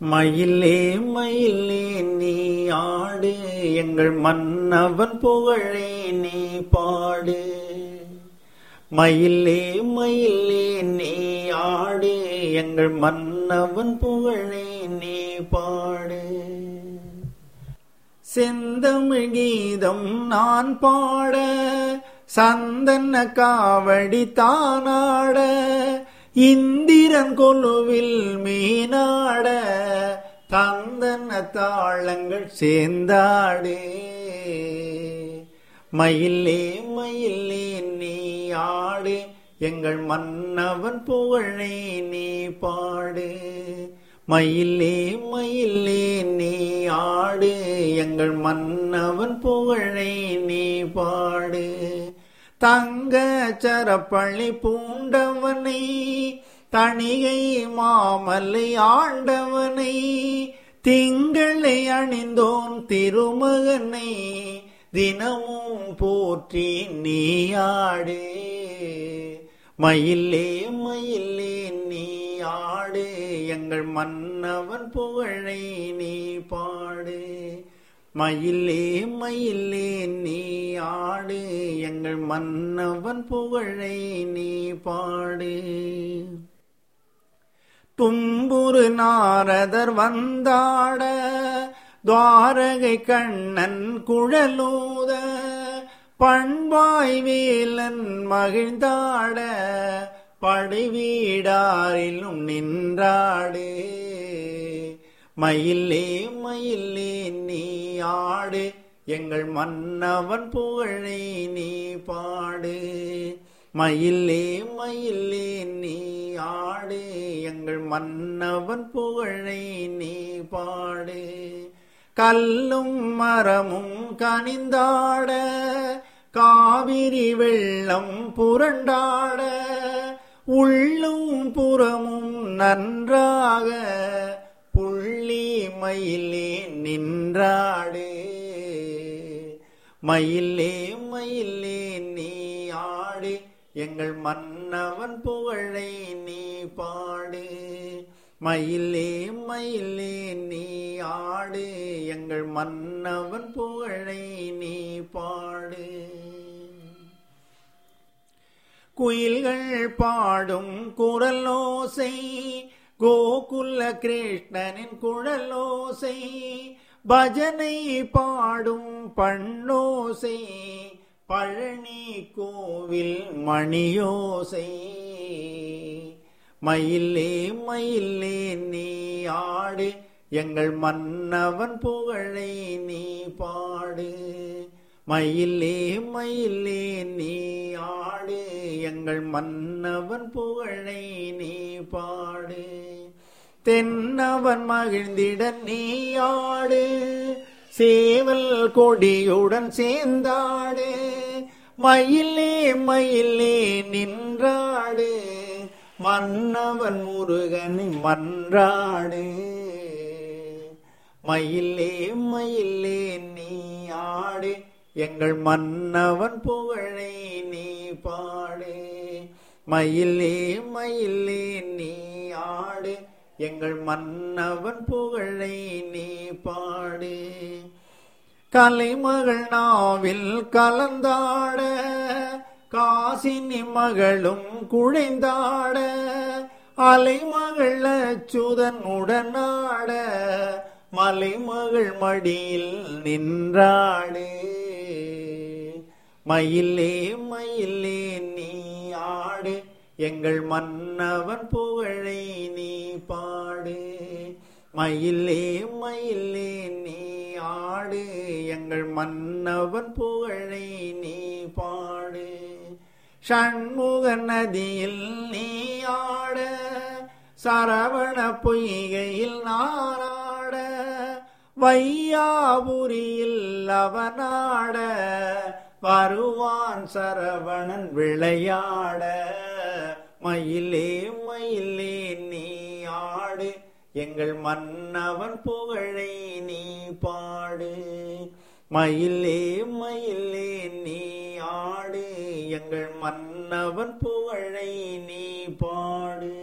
மயிலே மயிலே நீ ஆடு எங்கள் மன்னவன் புகழே நீ பாடு மயிலே மயிலே நீ ஆடு எங்கள் மன்னவன் புகழே நீ பாடு செந்தமிழ் கீதம் நான் பாட சந்தன காவடி தானாட இந்திரன் கொலுவில் மீனாட தந்தன தாளங்கள் சேர்ந்தாடு மயிலே மயிலே நீ ஆடு எங்கள் மன்னவன் புகழை நீ பாடு மயிலே மயிலே நீ ஆடு எங்கள் மன்னவன் புகழை நீ பாடு தங்க சரப்பள்ளி பூண்டவனை தணிகை மாமலை ஆண்டவனை திங்களை அணிந்தோன் திருமகனை தினமும் போற்றி நீயாடு மயிலே மயிலே நீ ஆடு எங்கள் மன்னவன் புகழை நீ பாடு மயிலே மயிலே நீ ஆடு எங்கள் மன்னவன் புகழை நீ பாடு தும்புரு நாரதர் வந்தாட துவாரகை கண்ணன் குழலூத பண்பாய் வேலன் மகிழ்ந்தாட படைவீடாரிலும் நின்றாடு மயிலே மயிலே நீ ஆடு எங்கள் மன்னவன் புகழை நீ பாடு மயிலே மயிலே நீ ஆடு எங்கள் மன்னவன் புகழை நீ பாடு கல்லும் மரமும் கனிந்தாட காவிரி வெள்ளம் புரண்டாட உள்ளும் புறமும் நன்றாக புள்ளி மயிலே நின்றாடு மயிலே மயிலே நீ ஆடு எங்கள் மன்னவன் புகழை நீ பாடு மயிலே மயிலே நீ ஆடு எங்கள் மன்னவன் புகழை நீ பாடு குயில்கள் பாடும் குரலோசை கோகுல கிருஷ்ணனின் குழலோசை பஜனை பாடும் பண்ணோசை பழனி கோவில் மணியோசை மயிலே மயிலே நீ ஆடு எங்கள் மன்னவன் புகழை நீ பாடு மயிலே மயிலே நீ ஆடு எங்கள் மன்னவன் புகழை நீ பாடு தென்னவன் மகிழ்ந்திட நீ ஆடு சேவல் கொடியுடன் சேர்ந்தாடு மயிலே மயிலே நின்றாடு மன்னவன் முருகனை மன்றாடு மயிலே மயிலே நீ ஆடு எங்கள் மன்னவன் புகழை நீ பாடு மயிலே மயிலே நீ ஆடு எங்கள் மன்னவன் புகழை நீ பாடு கலைமகள் நாவில் கலந்தாட காசினி மகளும் குழைந்தாட அலைமகள் அச்சுதன் உடனாட மலைமகள் மடியில் நின்றாடு மயிலே மயிலே நீ ஆடு எங்கள் மன்னவன் புகழை நீ பாடு மயிலே மயிலே நீ ஆடு எங்கள் மன்னவன் புகழை நீ பாடு ஷண்முக நதியில் நீ ஆட சரவண பொய்கையில் நாராட வையாபுரியில் அவனாட வருவான் சரவணன் விளையாட மயிலே மயிலே நீ ஆடு எங்கள் மன்னவன் புகழை நீ பாடு மயிலே மயிலே நீ ஆடு எங்கள் மன்னவன் புகழை நீ பாடு